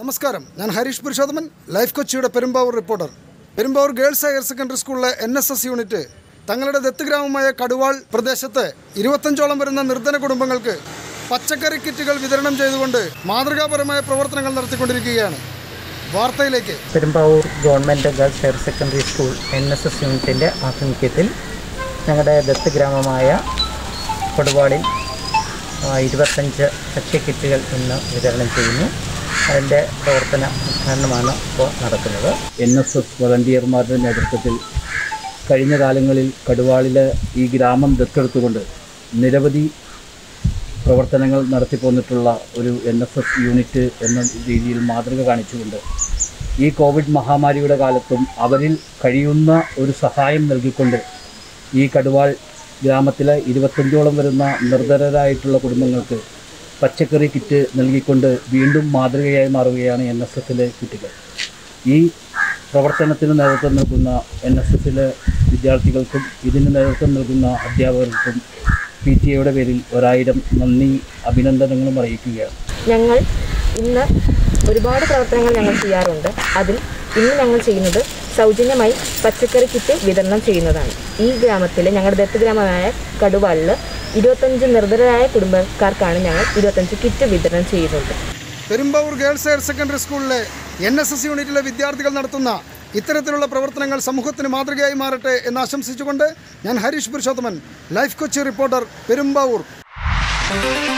നമസ്കാരം ഞാൻ ഹരീഷ് പുരുഷോത്തമൻ ലൈഫ് കൊച്ചിയുടെ Perumbavoor reporter Perumbavoor girls higher secondary സ്കൂളിലെ എൻ എസ് എസ് യൂണിറ്റ് തങ്ങളുടെ ദത്ത് ഗ്രാമമായ കടുവാൾ പ്രദേശത്ത് ഇരുപത്തഞ്ചോളം വരുന്ന നിർധന കുടുംബങ്ങൾക്ക് പച്ചക്കറി കിറ്റുകൾ വിതരണം ചെയ്തുകൊണ്ട് മാതൃകാപരമായ പ്രവർത്തനങ്ങൾ നടത്തിക്കൊണ്ടിരിക്കുകയാണ് വാർത്തയിലേക്ക് Perumbavoor government girls higher secondary school N S S യൂണിറ്റിൻ്റെ ആഭിമുഖ്യത്തിൽ ഞങ്ങളുടെ ദത്ത് ഗ്രാമമായ കൊടുവാളിൽ ആ, ഇരുപത്തഞ്ച് ഭക്ഷ്യക്കിറ്റുകൾ ഇന്ന് വിതരണം ചെയ്യുന്നു അതിൻ്റെ പ്രവർത്തന ഉദ്ഘാടനമാണ് ഇപ്പോൾ നടക്കുന്നത് എൻ എസ് എസ് വളണ്ടിയർമാരുടെ നേതൃത്വത്തിൽ കഴിഞ്ഞ കാലങ്ങളിൽ കടുവാളിൽ ഈ ഗ്രാമം ദത്തെടുത്തുകൊണ്ട് നിരവധി പ്രവർത്തനങ്ങൾ നടത്തിപ്പോന്നിട്ടുള്ള ഒരു എൻ എസ് എസ് യൂണിറ്റ് എന്ന രീതിയിൽ മാതൃക കാണിച്ചുകൊണ്ട് ഈ കോവിഡ് മഹാമാരിയുടെ കാലത്തും അവരിൽ കഴിയുന്ന ഒരു സഹായം നൽകിക്കൊണ്ട് ഈ കടുവാൾ ഗ്രാമത്തിലെ ഇരുപത്തഞ്ചോളം വരുന്ന നിർധരരായിട്ടുള്ള കുടുംബങ്ങൾക്ക് പച്ചക്കറി കിറ്റ് നൽകിക്കൊണ്ട് വീണ്ടും മാതൃകയായി മാറുകയാണ് എൻ എസ് എസിലെ കുട്ടികൾ ഈ പ്രവർത്തനത്തിന് നേതൃത്വം നൽകുന്ന എൻ എസ് എസിലെ വിദ്യാർത്ഥികൾക്കും ഇതിന് നേതൃത്വം നൽകുന്ന അധ്യാപകർക്കും പി ടി എയുടെ പേരിൽ ഒരായിരം നന്ദി അഭിനന്ദനങ്ങളും അറിയിക്കുകയാണ് ഞങ്ങൾ ഇന്ന് ഒരുപാട് പ്രവർത്തനങ്ങൾ ഞങ്ങൾ ചെയ്യാറുണ്ട് അതിൽ ഇന്ന് ഞങ്ങൾ ചെയ്യുന്നത് സൗജന്യമായി പച്ചക്കറി കിറ്റ് വിതരണം ചെയ്യുന്നതാണ് ഈ ഗ്രാമത്തിലെ ഞങ്ങളുടെ ദത്ത് ഗ്രാമമായ കടുവാളിൽ ഇരുപത്തഞ്ച് നിർധരരായ കുടുംബക്കാർക്കാണ് ഞങ്ങൾ ഇരുപത്തഞ്ച് കിറ്റ് വിതരണം ചെയ്യുന്നത് പെരുമ്പാവൂർ ഗേൾസ് ഹയർ സെക്കൻഡറി സ്കൂളിലെ എൻ എസ് എസ് യൂണിറ്റിലെ വിദ്യാർത്ഥികൾ നടത്തുന്ന ഇത്തരത്തിലുള്ള പ്രവർത്തനങ്ങൾ സമൂഹത്തിന് മാതൃകയായി മാറട്ടെ എന്ന് ആശംസിച്ചുകൊണ്ട് ഞാൻ ഹരീഷ് പുരുഷോത്തമൻ ലൈഫ് കൊച്ചി റിപ്പോർട്ടർ പെരുമ്പാവൂർ